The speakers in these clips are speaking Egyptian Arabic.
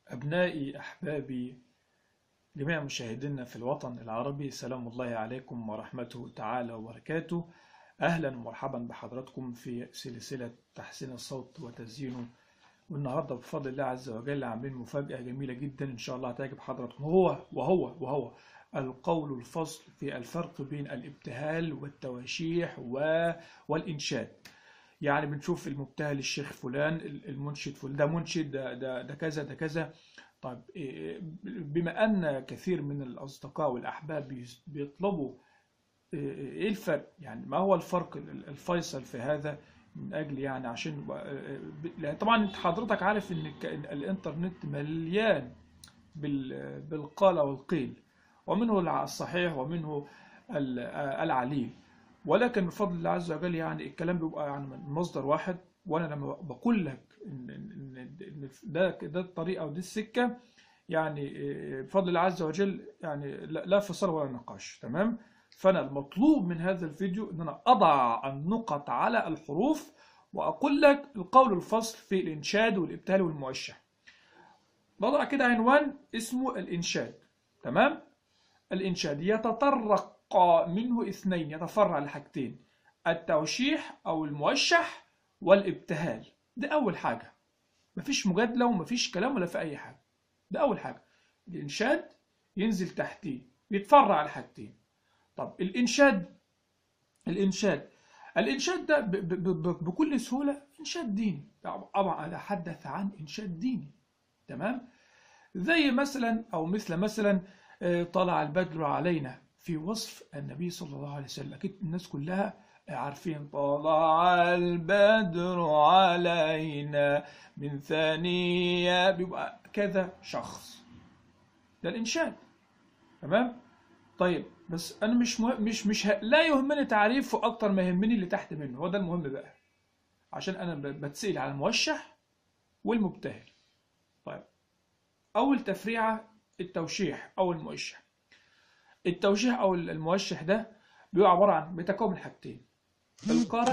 أبنائي أحبابي جميع مشاهدينا في الوطن العربي سلام الله عليكم ورحمته تعالى وبركاته أهلا ومرحبا بحضراتكم في سلسلة تحسين الصوت وتزيينه والنهارده بفضل الله عز وجل عاملين مفاجأة جميلة جدا إن شاء الله هتعجب حضراتكم هو وهو وهو القول الفصل في الفرق بين الابتهال والتواشيح و... والإنشاد يعني بنشوف المبتهل الشيخ فلان المنشد فلان ده منشد ده, ده, ده كذا ده كذا طيب إيه، بما أن كثير من الأصدقاء والأحباب بيطلبوا إيه الفرق يعني ما هو الفرق الفيصل في هذا من أجل يعني عشان لأن طبعا أنت حضرتك عارف إن الإنترنت مليان بال- بالقال والقيل ومنه الصحيح ومنه ال- العليل ولكن بفضل الله عز وجل يعني الكلام بيبقى يعني من مصدر واحد وانا لما بقول لك ان ان إن ده ده الطريقه ودي السكه يعني إيه، بفضل الله عز وجل يعني لا لا فصل ولا نقاش تمام فانا المطلوب من هذا الفيديو ان انا اضع النقط على الحروف واقول لك القول الفصل في الانشاد والابتهال والموشح بضع كده عنوان اسمه الانشاد تمام الانشاد يتطرق منه اثنين يتفرع لحاجتين التوشيح او الموشح والابتهال ده اول حاجه مفيش مجادله ومفيش كلام ولا في اي حاجه ده اول حاجه الانشاد ينزل تحتيه يتفرع لحاجتين طب الانشاد الانشاد الانشاد ده ب ب ب بكل سهوله انشاد ديني طبعا انا اتحدث عن انشاد ديني تمام زي مثلا او مثل مثلا آه، طلع البدر علينا في وصف النبي صلى الله عليه وسلم اكيد الناس كلها عارفين طلع البدر علينا من ثانية بيبقى كذا شخص ده الإنشاد تمام طيب بس أنا مش مهم مش مش ه... لا يهمني تعريفه أكتر ما يهمني اللي تحت منه هو ده المهم بقى عشان أنا ب- بتسأل على الموشح والمبتهل طيب أول تفريعة التوشيح أو الموشح التوشيح أو الموشح ده بيبقى عبارة عن بيتكون من حاجتين القارئ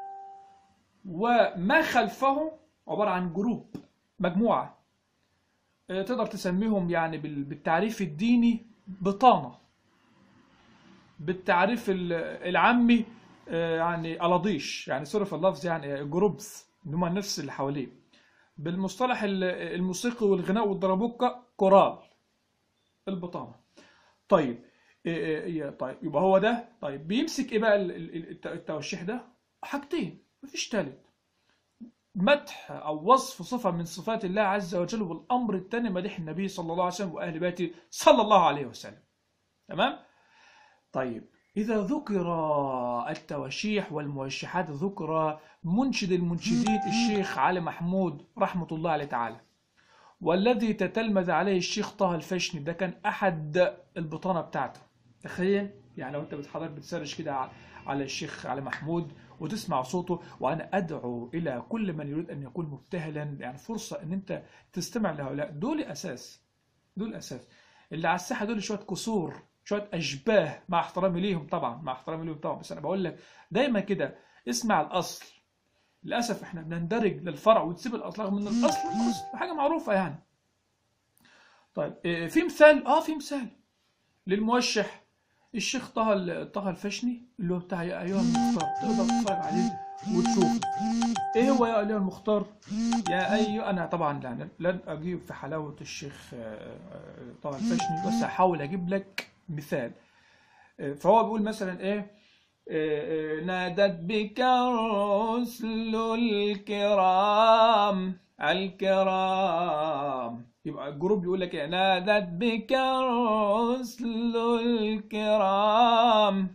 وما خلفه عبارة عن جروب مجموعة آه، تقدر تسميهم يعني بال- بالتعريف الديني بطانة بالتعريف ال- العامي آه، يعني ألاضيش يعني صرف اللفظ يعني جروبس اللي هم النفس اللي حواليه بالمصطلح ال- الموسيقي والغناء والدربوكة كورال البطانة طيب إيه إيه إيه طيب يبقى هو ده طيب بيمسك ايه بقى ال- ال- الت- التوشيح ده حاجتين مفيش تالت مدح او وصف صفه من صفات الله عز وجل والامر الثاني مدح النبي صلى الله عليه وسلم واهل بيته صلى الله عليه وسلم تمام طيب اذا ذكر التواشيح والموشحات ذكر منشد المنشدين الشيخ علي محمود رحمه الله عليه تعالى والذي تتلمذ عليه الشيخ طه الفشني ده كان احد البطانه بتاعته تخيل يعني لو انت بتحضر بتسرش كده ع- على الشيخ علي محمود وتسمع صوته وانا ادعو الى كل من يريد ان يكون مبتهلا يعني فرصه ان انت تستمع لهؤلاء دول اساس دول اساس اللي على الساحه دول شويه كسور شويه اشباه مع احترامي ليهم طبعا مع احترامي ليهم طبعا بس انا بقول لك دايما كده اسمع الاصل للاسف احنا بنندرج للفرع ونسيب الاصل رغم ان الاصل الاصل حاجه معروفه يعني طيب إيه، في مثال اه في مثال للموشح الشيخ طه ال- طه الفشني اللي هو بتاع يا ايها المختار تقدر تتفرج عليه وتشوف ايه هو يا ايها المختار يا ايها انا طبعا لن, لن اجيب في حلاوه الشيخ آه، آه، طه الفشني بس هحاول اجيب لك مثال آه، فهو بيقول مثلا ايه آه، آه، نادت بك الرسل الكرام الكرام يبقى الجروب يقول لك إيه؟ نادت بك الرسل الكرام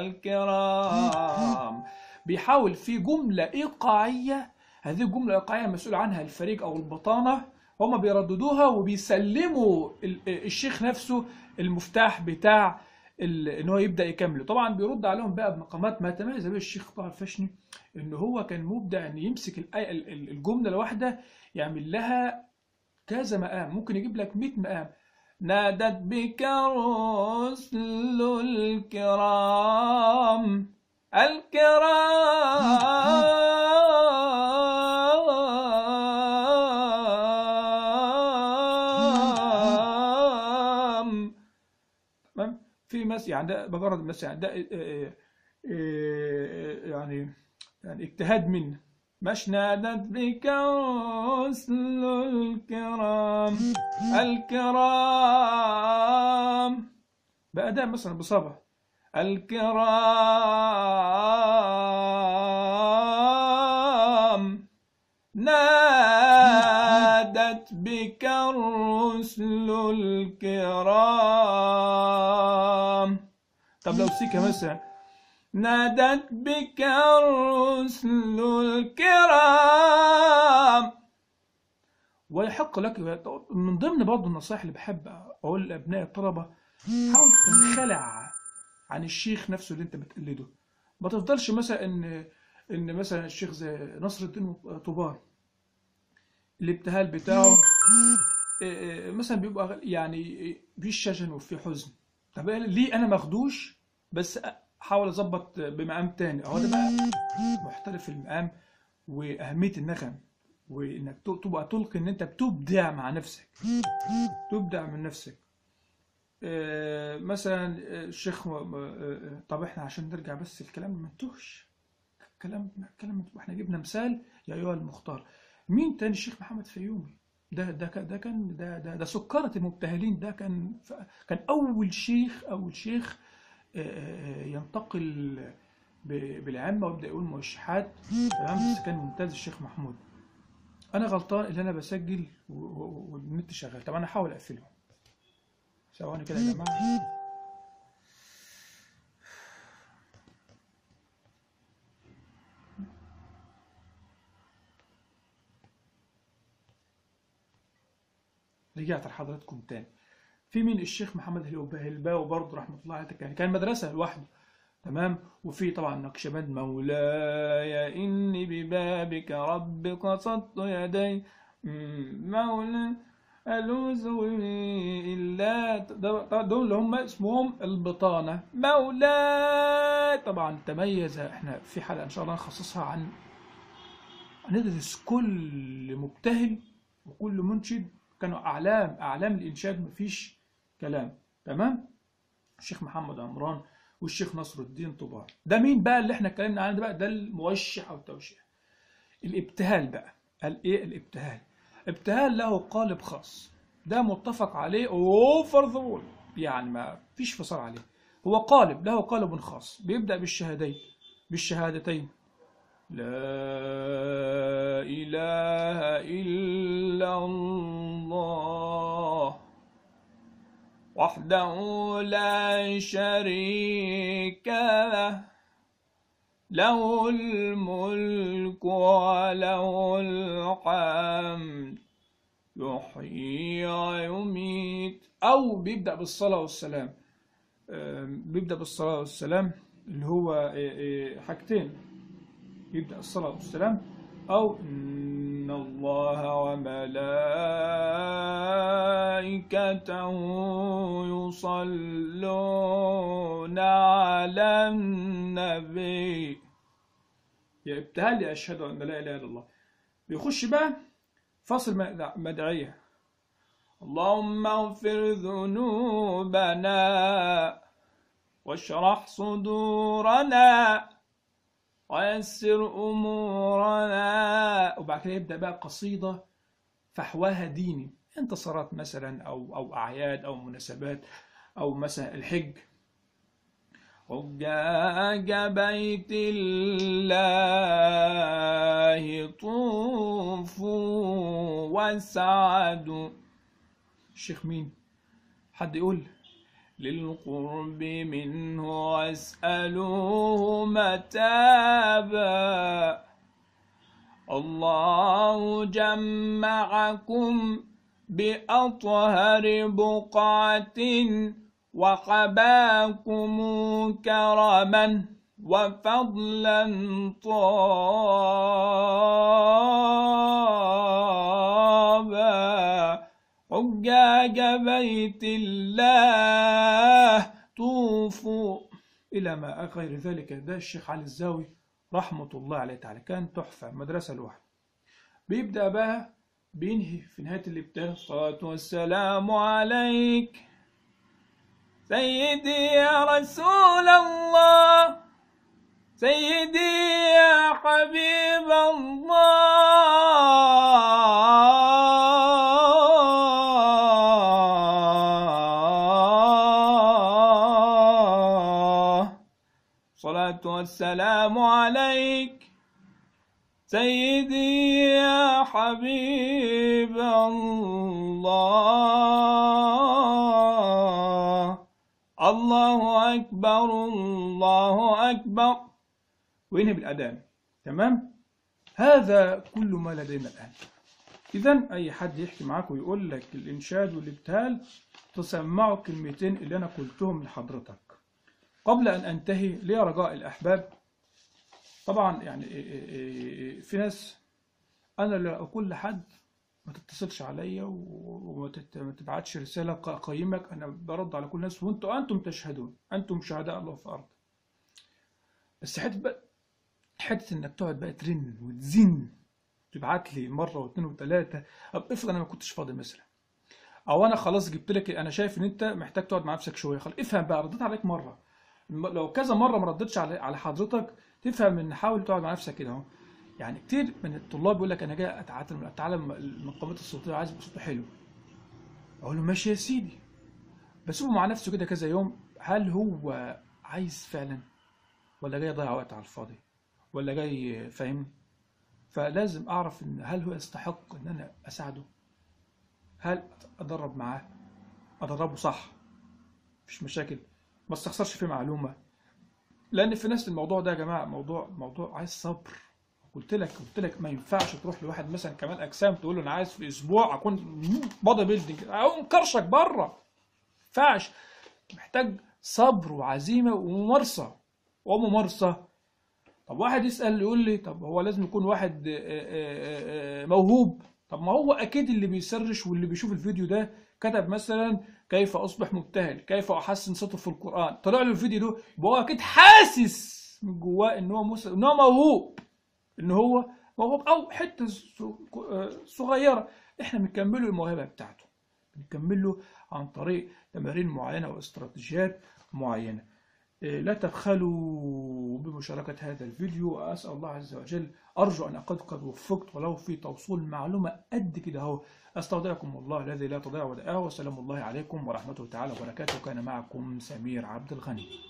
الكرام بيحاول في جملة إيقاعية هذه الجملة الإيقاعية مسؤول عنها الفريق أو البطانة هما بيرددوها وبيسلموا ال- الشيخ نفسه المفتاح بتاع ال- ان هو يبدا يكمله طبعا بيرد عليهم بقى بمقامات ما تميز به الشيخ طه الفشني ان هو كان مبدع ان يمسك الآية ال- ال- الجمله الواحده يعمل لها كذا مقام ممكن يجيب لك 100 مقام نادت بك الرسل الكرام مثلا يعني ده مجرد مثلا ده آه، آه، آه، يعني يعني اجتهاد منه مش نادت بك رسل الكرام الكرام بأداء مثلا بصبع الكرام نادت بك الرسل الكرام طب لو سيكا مثلا نادت بك الرسل الكرام ويحق لك من ضمن برضه النصائح اللي بحب اقول لابناء الطلبه حاول تنخلع عن الشيخ نفسه اللي انت بتقلده ما تفضلش مثلا ان ان مثلا الشيخ زي نصر الدين طوبار الابتهال بتاعه إيه إيه مثلا بيبقى يعني في شجن وفي حزن طب ليه انا مخدوش بس احاول اظبط بمقام تاني هو ده بقى محترف المقام واهميه النغم وانك تبقى تلقي ان انت بتبدع مع نفسك تبدع من نفسك آه، مثلا الشيخ آه، طب احنا عشان نرجع بس الكلام ما نتوهش كلام كلام احنا جبنا مثال يا ايها المختار مين تاني الشيخ محمد فيومي ده ده كان ده كان ده ده, ده سكرة المبتهلين ده كان كان اول شيخ اول شيخ آه، ينتقل ب- بالعامة ويبدأ يقول موشحات تمام بس كان ممتاز الشيخ محمود انا غلطان اللي انا بسجل و- و- والنت شغال طب انا هحاول اقفله ثواني كده يا جماعة رجعت لحضراتكم تاني في مين الشيخ محمد الهلباوي برضه رحمة الله عليه يعني كان مدرسة لوحده تمام وفي طبعا نقشبند مولاي إني ببابك رب قصدت يدي مم، مولاي ألوذ إلا ده- دول اللي هم اسمهم البطانة مولاي طبعا تميز احنا في حلقة إن شاء الله نخصصها عن هندرس كل مبتهل وكل منشد كانوا أعلام أعلام الإنشاد مفيش كلام تمام الشيخ محمد عمران والشيخ نصر الدين طباع ده مين بقى اللي احنا اتكلمنا عنه ده بقى ده الموشح او التوشيح الابتهال بقى الايه الابتهال ابتهال له قالب خاص ده متفق عليه اوفر ذا وول يعني ما فيش فصال عليه هو قالب له قالب خاص بيبدأ بالشهادين بالشهادتين لا إله إلا الله وحده لا شريك له له الملك وله الحمد يحيي ويميت أو بيبدأ بالصلاة والسلام آم، بيبدأ بالصلاة والسلام اللي هو آه، آه، حاجتين يبدأ الصلاة والسلام أو إن الله وملائكته يصلون على النبي يا ابتهال يا أشهد أن لا إله إلا الله بيخش بقى فاصل مدع- مدعية اللهم اغفر ذنوبنا واشرح صدورنا ويسر أمورنا وبعد كده يبدأ بقى قصيدة فحواها ديني انتصارات مثلا أو أو أعياد أو مناسبات أو مثلا الحج حجاج بيت الله طوفوا وسعدوا الشيخ مين؟ حد يقول للقرب منه واسألوه متابا الله جمعكم بأطهر بقعة وحباكم كرما وفضلا طابا حجاج بيت الله طوفوا إلى ما غير ذلك ده الشيخ علي الزاوي رحمة الله عليه تعالى كان تحفة مدرسة لوحده بيبدأ بقى بينهي في نهاية الابتهال الصلاة والسلام عليك سيدي يا رسول الله سيدي يا حبيب الله صلاة والسلام عليك سيدي يا حبيب الله الله أكبر الله أكبر وينهي بالأذان تمام هذا كل ما لدينا الآن إذا أي حد يحكي معاك ويقول لك الإنشاد والابتهال تسمعه الكلمتين اللي أنا قلتهم لحضرتك قبل أن أنتهي لي رجاء الأحباب طبعا يعني في ناس أنا اللي أقول لحد ما تتصلش عليا وما تبعتش رسالة قيمك أنا برد على كل الناس وأنتم أنتم تشهدون أنتم شهداء الله في الأرض بس حتة بقى حتة إنك تقعد بقى ترن وتزن تبعت لي مرة واثنين وثلاثة أب افرض أنا ما كنتش فاضي مثلا أو أنا خلاص جبت لك أنا شايف إن أنت محتاج تقعد مع نفسك شوية خلاص افهم بقى رديت عليك مرة لو كذا مرة ما ردتش على على حضرتك تفهم إن حاول تقعد مع نفسك كده أهو يعني كتير من الطلاب يقول لك أنا جاي أتعلم أتعلم المقامات الصوتية وعايز يبقى صوته حلو أقول له ماشي يا سيدي بسيبه مع نفسه كده كذا يوم هل هو عايز فعلا ولا جاي يضيع وقت على الفاضي ولا جاي فاهم فلازم اعرف ان هل هو يستحق ان انا اساعده هل ادرب معاه ادربه صح مفيش مشاكل ما استخسرش فيه معلومه لان في ناس الموضوع ده يا جماعه موضوع موضوع عايز صبر قلت لك قلت لك ما ينفعش تروح لواحد مثلا كمال اجسام تقول له انا عايز في اسبوع اكون بودي بيلدينج او مكرشك بره ما ينفعش محتاج صبر وعزيمه وممارسه وممارسه طب واحد يسال يقول لي طب هو لازم يكون واحد موهوب طب ما هو اكيد اللي بيسرش واللي بيشوف الفيديو ده كتب مثلا كيف اصبح مبتهل كيف احسن صوته في القران طلع له الفيديو ده يبقى هو اكيد حاسس من جواه ان هو مس... ان هو موهوب ان هو موهوب او حته صغيره احنا بنكمله الموهبه بتاعته بنكمله عن طريق تمارين معينه واستراتيجيات معينه لا تبخلوا بمشاركة هذا الفيديو أسأل الله عز وجل أرجو أن أكون قد وفقت ولو في توصيل معلومة قد كده أهو أستودعكم الله الذي لا تضيع ودائعه وسلام الله عليكم ورحمته تعالى وبركاته كان معكم سمير عبد الغني